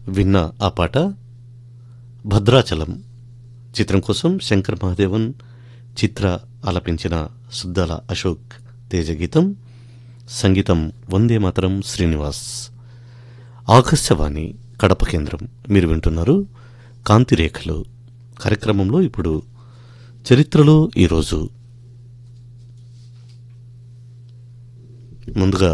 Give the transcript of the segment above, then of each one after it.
విన్న ఆ పాట భద్రాచలం చిత్రం కోసం శంకర్ మహాదేవన్ చిత్ర ఆలపించిన సుద్దాల అశోక్ తేజ గీతం సంగీతం వందే మాతరం శ్రీనివాస్ ఆకాశవాణి కడప కేంద్రం మీరు వింటున్నారు కాంతిరేఖలు కార్యక్రమంలో ఇప్పుడు చరిత్రలో ఈరోజు ముందుగా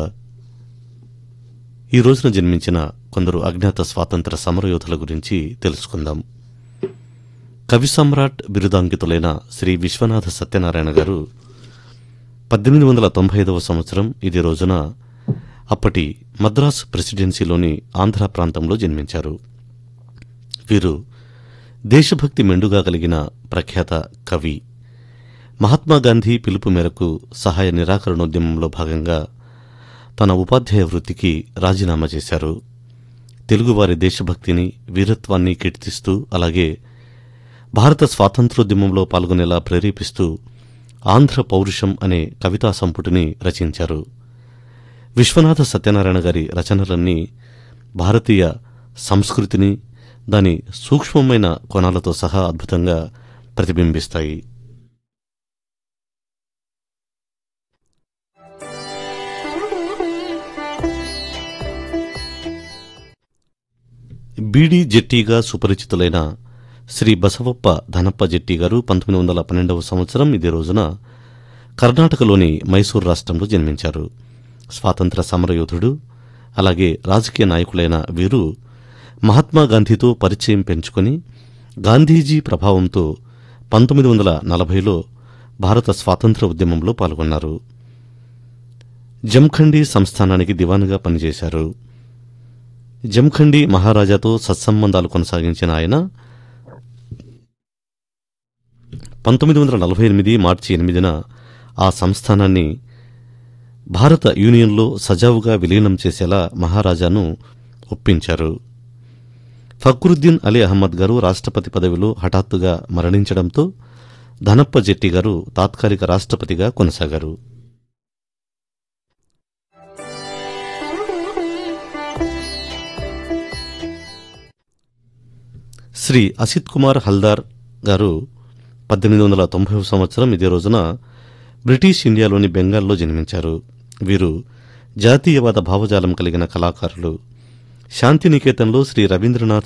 ఈ రోజున జన్మించిన కొందరు అజ్ఞాత స్వాతంత్ర సమరయోధుల గురించి తెలుసుకుందాం కవి సమ్రాట్ బిరుదాంకితులైన శ్రీ విశ్వనాథ సత్యనారాయణ గారు పద్దెనిమిది వందల తొంభై ఐదవ సంవత్సరం ఇదే రోజున అప్పటి మద్రాసు ప్రెసిడెన్సీలోని ఆంధ్ర ప్రాంతంలో జన్మించారు వీరు దేశభక్తి మెండుగా కలిగిన ప్రఖ్యాత కవి మహాత్మా గాంధీ పిలుపు మేరకు సహాయ నిరాకరణోద్యమంలో భాగంగా తన ఉపాధ్యాయ వృత్తికి రాజీనామా చేశారు తెలుగువారి దేశభక్తిని వీరత్వాన్ని కీర్తిస్తూ అలాగే భారత స్వాతంత్రోద్యమంలో పాల్గొనేలా ప్రేరేపిస్తూ ఆంధ్ర పౌరుషం అనే కవితా సంపుటిని రచించారు విశ్వనాథ సత్యనారాయణ గారి రచనలన్నీ భారతీయ సంస్కృతిని దాని సూక్ష్మమైన కోణాలతో సహా అద్భుతంగా ప్రతిబింబిస్తాయి బీడీ జెట్టీగా సుపరిచితులైన శ్రీ బసవప్ప ధనప్ప జెట్టి గారు పంతొమ్మిది వందల పన్నెండవ సంవత్సరం ఇదే రోజున కర్ణాటకలోని మైసూర్ రాష్ట్రంలో జన్మించారు స్వాతంత్ర సమరయోధుడు అలాగే రాజకీయ నాయకులైన వీరు మహాత్మా గాంధీతో పరిచయం పెంచుకుని గాంధీజీ ప్రభావంతో పంతొమ్మిది వందల నలభైలో భారత స్వాతంత్ర ఉద్యమంలో పాల్గొన్నారు జంఖండీ సంస్థానానికి దివానుగా పనిచేశారు జంఖండి మహారాజాతో సత్సంబంధాలు కొనసాగించిన ఆయన పంతొమ్మిది వందల నలభై ఎనిమిది మార్చి ఎనిమిదిన ఆ సంస్థానాన్ని భారత యూనియన్లో సజావుగా విలీనం చేసేలా మహారాజాను ఒప్పించారు ఫక్రుద్దీన్ అలీ అహ్మద్ గారు రాష్ట్రపతి పదవిలో హఠాత్తుగా మరణించడంతో ధనప్ప జెట్టి గారు తాత్కాలిక రాష్ట్రపతిగా కొనసాగారు శ్రీ అసిత్ కుమార్ హల్దార్ గారు పద్దెనిమిది వందల తొంభై సంవత్సరం ఇదే రోజున బ్రిటిష్ ఇండియాలోని బెంగాల్లో జన్మించారు వీరు జాతీయవాద భావజాలం కలిగిన కళాకారులు శాంతినికేతన్లో శ్రీ రవీంద్రనాథ్